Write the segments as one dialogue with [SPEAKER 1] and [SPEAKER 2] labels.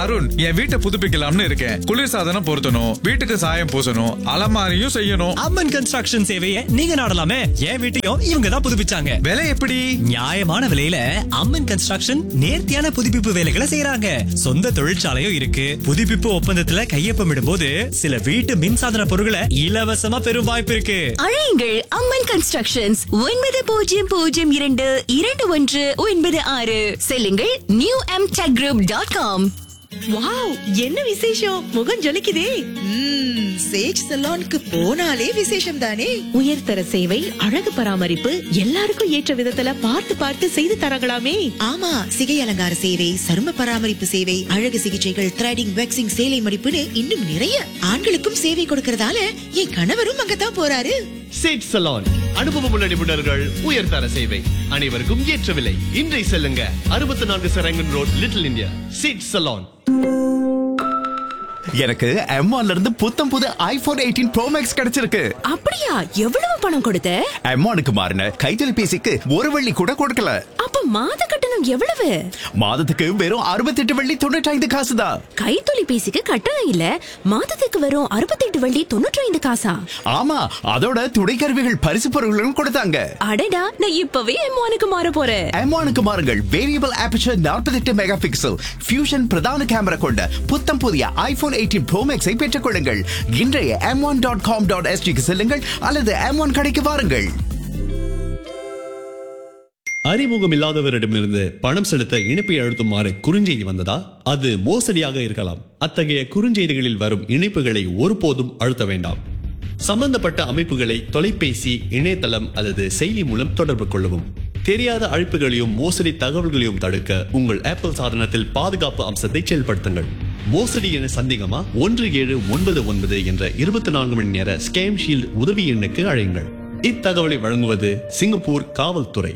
[SPEAKER 1] அருண் என் வீட்டை புதுப்பிக்கலாம்னு இருக்கேன் குளிர்சாதனம் பொருத்தணும் வீட்டுக்கு சாயம் பூசணும் அலமாரியும் செய்யணும்
[SPEAKER 2] அம்மன் கன்ஸ்ட்ரக்ஷன் சேவையை நீங்க நாடலாமே என் வீட்டையும் இவங்க தான் புதுப்பிச்சாங்க
[SPEAKER 1] விலை எப்படி
[SPEAKER 2] நியாயமான விலையில அம்மன் கன்ஸ்ட்ரக்ஷன் நேர்த்தியான புதுப்பிப்பு வேலைகளை செய்யறாங்க சொந்த தொழிற்சாலையும் இருக்கு புதுப்பிப்பு ஒப்பந்தத்துல கையொப்பமிடும் போது சில வீட்டு மின்சாதன பொருட்களை இலவசமா பெறும் வாய்ப்பு இருக்கு
[SPEAKER 3] அழையுங்கள் அம்மன் கன்ஸ்ட்ரக்ஷன்ஸ் ஒன்பது பூஜ்ஜியம் பூஜ்ஜியம் இரண்டு இரண்டு ஒன்று ஒன்பது ஆறு செல்லுங்கள் new M tech group dot com
[SPEAKER 4] wow என்ன விசேஷம் முகம் ஜொலிக்குதே
[SPEAKER 5] ம்ம், சேஜ் சலோனுக்கு போனாலே விசேஷம் தானே
[SPEAKER 4] உயர்தர சேவை அழகு பராமரிப்பு எல்லாருக்கும் ஏற்ற விதத்துல பார்த்து பார்த்து செய்து தரங்களாமே
[SPEAKER 5] ஆமா சிகை அலங்கார சேவை சரும பராமரிப்பு சேவை அழகு சிகிச்சைகள் த்ரெடிங் வேக்சிங் சேலை மடிப்புன்னு இன்னும் நிறைய ஆண்களுக்கும் சேவை கொடுக்கறதால என் கணவரும் அங்கதான் போறாரு
[SPEAKER 6] சேட் சலான் அனுபவமுள்ள நிபுணர்கள் உயர்தர சேவை அனைவருக்கும் ஏற்ற விலை இன்றை செல்லுங்க அறுபத்தி நான்கு சரங்கன் ரோட் லிட்டில் இந்தியா சேட் சலான்
[SPEAKER 7] எனக்கு M1 ல இருந்து புத்தம் புது ஐபோன் எயிட்டீன் ப்ரோ மேக்ஸ் கிடைச்சிருக்கு
[SPEAKER 4] அப்படியா எவ்வளவு பணம் கொடுத்த
[SPEAKER 7] M1க்கு மாறின கைத்தொலைபேசிக்கு ஒரு வெள்ளி கூட கொடுக்கல
[SPEAKER 4] அப்ப மாத கட்டணம் எவ்வளவு
[SPEAKER 7] மாதத்துக்கு வெறும் அறுபத்தெட்டு வெள்ளி தொண்ணூற்றி ஐந்து காசு தான்
[SPEAKER 4] கைத்தொலைபேசிக்கு கட்டணம் இல்ல மாதத்துக்கு வரும் அறுபத்தெட்டு வள்ளி தொண்ணூற்றி ஐந்து காசா
[SPEAKER 7] ஆமா அதோட துணைக்கருவிகள் பரிசு பொருட்களும் கொடுத்தாங்க
[SPEAKER 4] அடடா நான் இப்பவே எம்மானுக்கு மாற போறேன்
[SPEAKER 7] M1க்கு மாறுங்கள் variable aperture 48 mega pixel fusion பிரதான கேமரா கொண்ட புத்தம் புதிய ஐபோன் எயிட்டீன் ப்ரோ மேக்ஸை பெற்றுக் கொள்ளுங்கள் இன்றைய M one dot com dot எஸ்டிக்கு செல்லுங்கள் அல்லது எம் ஒன் கடைக்கு வாருங்கள்
[SPEAKER 6] அறிமுகம் இல்லாதவரிடமிருந்து பணம் செலுத்த இணைப்பை அழுத்துமாறு குறுஞ்செய்தி வந்ததா அது மோசடியாக இருக்கலாம் அத்தகைய குறுஞ்செய்திகளில் வரும் இணைப்புகளை ஒருபோதும் அழுத்த வேண்டாம் சம்பந்தப்பட்ட அமைப்புகளை தொலைபேசி இணையதளம் அல்லது செயலி மூலம் தொடர்பு கொள்ளவும் தெரியாத அழைப்புகளையும் மோசடி தகவல்களையும் தடுக்க உங்கள் ஆப்பிள் சாதனத்தில் பாதுகாப்பு அம்சத்தை செயல்படுத்துங்கள் மோசடி என சந்தேகமா ஒன்று ஏழு ஒன்பது ஒன்பது என்ற இருபத்தி நான்கு மணி நேர ஸ்கேம் ஷீல்ட் உதவி எண்ணுக்கு அழையுங்கள் இத்தகவலை வழங்குவது சிங்கப்பூர் காவல்துறை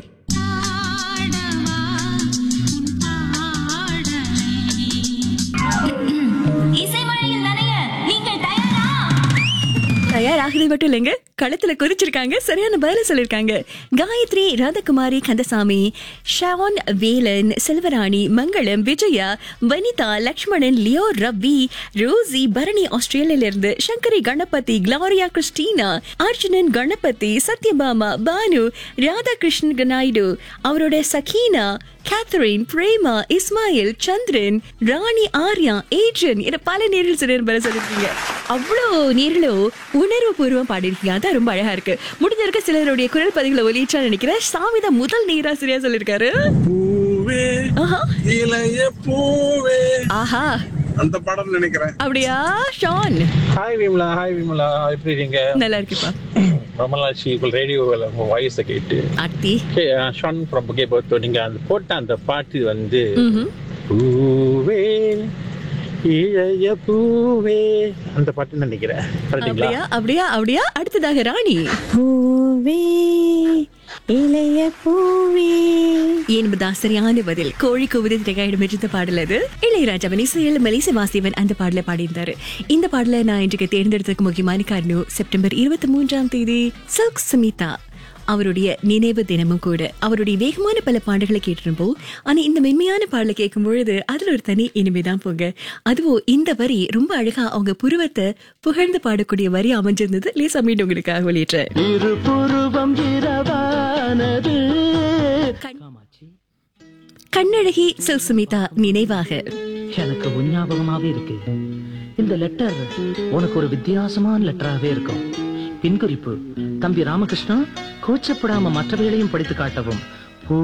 [SPEAKER 3] இசைமழையில் நனைய நீங்கள் தயாரா
[SPEAKER 8] தயாராகிறது மட்டும் இல்லைங்க களத்துல குறிச்சிருக்காங்க சரியான பதில சொல்லிருக்காங்க காயத்ரி ராதகுமாரி கந்தசாமி ஷான் வேலன் செல்வராணி மங்களம் விஜயா வனிதா லக்ஷ்மணன் லியோ ரவி ரோசி பரணி ஆஸ்திரேலியால இருந்து சங்கரி கணபதி கிளாரியா கிறிஸ்டினா அர்ஜுனன் கணபதி சத்யபாமா பானு ராதாகிருஷ்ணன் நாயுடு அவரோட சகீனா கேத்தரின் பிரேமா இஸ்மாயில் சந்திரன் ராணி ஆர்யா ஏஜன் என பல நேரில் சிலர் பதில் சொல்லிருக்கீங்க அவ்வளோ நேரிலும் உணர்வு பூர்வம் பாடிருக்கீங்க அதான் ரொம்ப அழகா இருக்கு முடிஞ்ச இருக்க சிலருடைய குரல் பதிவுகளை ஒலிச்சா நினைக்கிறேன் சாமி தான் முதல் நேராசிரியா சொல்லிருக்காரு
[SPEAKER 9] பூவே
[SPEAKER 8] ஆஹா
[SPEAKER 9] இளைய பூவே
[SPEAKER 8] ஆஹா
[SPEAKER 9] அந்த படம் நினைக்கிறேன்
[SPEAKER 8] அப்படியா ஷான்
[SPEAKER 10] ஹாய் விமலா ஹாய் விமலா எப்படி இருக்கீங்க
[SPEAKER 8] நல்லா இருக்குப்பா
[SPEAKER 10] ரொம்ப நாளாச்சு இப்போ ரேடியோவில் உங்கள் வாய்ஸை கேட்டு
[SPEAKER 8] அத்தி
[SPEAKER 10] Okay, uh, ஷான் ஃப்ரம் புகே போத்தோ நீங்கள் அந்த போட்ட அந்த பாட்டு வந்து பூவே இளைய பூவே அந்த பாட்டு நினைக்கிறேன் கரெக்டுங்களா
[SPEAKER 8] அப்படியா அப்படியா அப்படியா அடுத்ததாக ராணி
[SPEAKER 4] பூவே இளைய பூவே
[SPEAKER 8] என்பதா சரியான பதில் கோழி கூவுது திரைக்காயிடம் இருந்த பாடல் அது இளையராஜாவின் இசையில் மெலிச வாசிவன் அந்த பாடலை பாடியிருந்தாரு இந்த பாடலை நான் இன்றைக்கு தேர்ந்தெடுத்ததுக்கு முக்கியமான காரணம் செப்டம்பர் இருபத்தி மூன்றாம் தேதி சில்க் சுமிதா அவருடைய நினைவு தினமும் கூட அவருடைய வேகமான பல பாடல்களை கேட்டிருப்போம் ஆனா இந்த மென்மையான பாடலை கேட்கும் பொழுது அதுல ஒரு தனி இனிமைதான் போங்க அதுவும் இந்த வரி ரொம்ப அழகா அவங்க புருவத்தை புகழ்ந்து பாடக்கூடிய வரி அமைஞ்சிருந்தது லேசா மீண்டும் உங்களுக்காக வெளியிட்டேன்
[SPEAKER 11] இருபுருவம் இரவானது
[SPEAKER 8] கண்ணழகி சில்க் சுமிதா நினைவாக
[SPEAKER 11] எனக்கு உன் ஞாபகமாவே இருக்கு இந்த லெட்டர் உனக்கு ஒரு வித்தியாசமான லெட்டராகவே இருக்கும் பின்குறிப்பு தம்பி ராமகிருஷ்ணா கூச்சப்படாம மற்றவைகளையும் படித்து காட்டவும்